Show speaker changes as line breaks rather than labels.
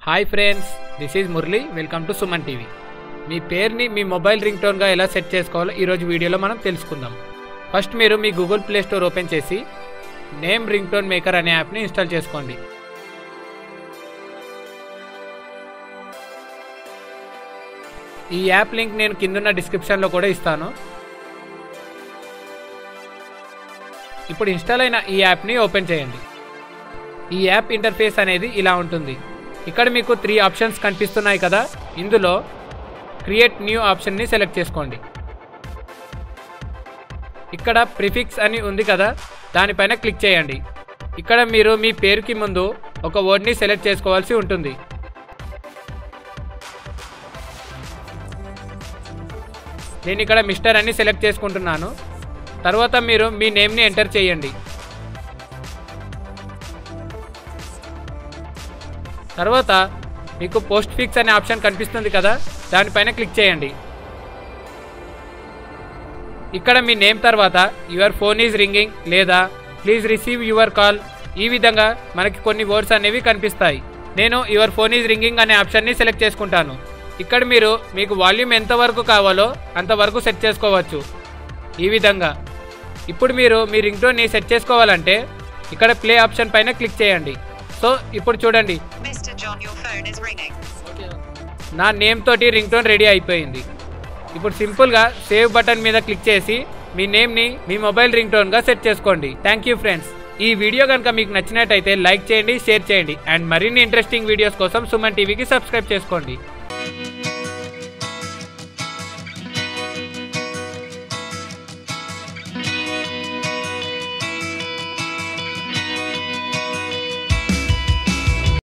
Hi friends this is Murali welcome to Suman TV మీ పేరుని మీ మొబైల్ రింగ్ టోన్గా ఎలా సెట్ చేసుకోవాలో ఈరోజు వీడియోలో మనం తెలుసుకుందాం ఫస్ట్ మీరు మీ గూగుల్ ప్లే స్టోర్ ఓపెన్ చేసి నేమ్ రింగ్ టోన్ మేకర్ అనే యాప్ని ఇన్స్టాల్ చేసుకోండి ఈ యాప్ లింక్ నేను కిందున్న డిస్క్రిప్షన్లో కూడా ఇస్తాను ఇప్పుడు ఇన్స్టాల్ అయిన ఈ యాప్ని ఓపెన్ చేయండి ఈ యాప్ ఇంటర్ఫేస్ అనేది ఇలా ఉంటుంది ఇక్కడ మీకు త్రీ ఆప్షన్స్ కనిపిస్తున్నాయి కదా ఇందులో క్రియేట్ న్యూ ఆప్షన్ని సెలెక్ట్ చేసుకోండి ఇక్కడ ప్రిఫిక్స్ అని ఉంది కదా దానిపైన క్లిక్ చేయండి ఇక్కడ మీరు మీ పేరుకి ముందు ఒక వర్డ్ని సెలెక్ట్ చేసుకోవాల్సి ఉంటుంది నేను ఇక్కడ మిస్టర్ అని సెలెక్ట్ చేసుకుంటున్నాను తర్వాత మీరు మీ నేమ్ని ఎంటర్ చేయండి తర్వాత మీకు పోస్ట్ ఫిక్స్ అనే ఆప్షన్ కనిపిస్తుంది కదా దానిపైన క్లిక్ చేయండి ఇక్కడ మీ నేమ్ తర్వాత యువర్ ఫోన్ ఈజ్ రింగింగ్ లేదా ప్లీజ్ రిసీవ్ యువర్ కాల్ ఈ విధంగా మనకి కొన్ని వర్డ్స్ అనేవి కనిపిస్తాయి నేను యువర్ ఫోన్ ఈజ్ రింగింగ్ అనే ఆప్షన్ని సెలెక్ట్ చేసుకుంటాను ఇక్కడ మీరు మీకు వాల్యూమ్ ఎంతవరకు కావాలో అంతవరకు సెట్ చేసుకోవచ్చు ఈ విధంగా ఇప్పుడు మీరు మీ రింగ్ టోన్ని సెట్ చేసుకోవాలంటే ఇక్కడ ప్లే ఆప్షన్ పైన క్లిక్ చేయండి సో ఇప్పుడు చూడండి
Mr. John, your phone is ringing.
నా నేమ్ తోటి రింగ్ టోన్ రెడీ అయిపోయింది ఇప్పుడు సింపుల్గా సేవ్ బటన్ మీద క్లిక్ చేసి మీ నేమ్ని మీ మొబైల్ రింగ్ టోన్గా సెట్ చేసుకోండి థ్యాంక్ యూ ఫ్రెండ్స్ ఈ వీడియో కనుక మీకు నచ్చినట్టయితే లైక్ చేయండి షేర్ చేయండి అండ్ మరిన్ని ఇంట్రెస్టింగ్ వీడియోస్ కోసం సుమన్ టీవీకి సబ్స్క్రైబ్ చేసుకోండి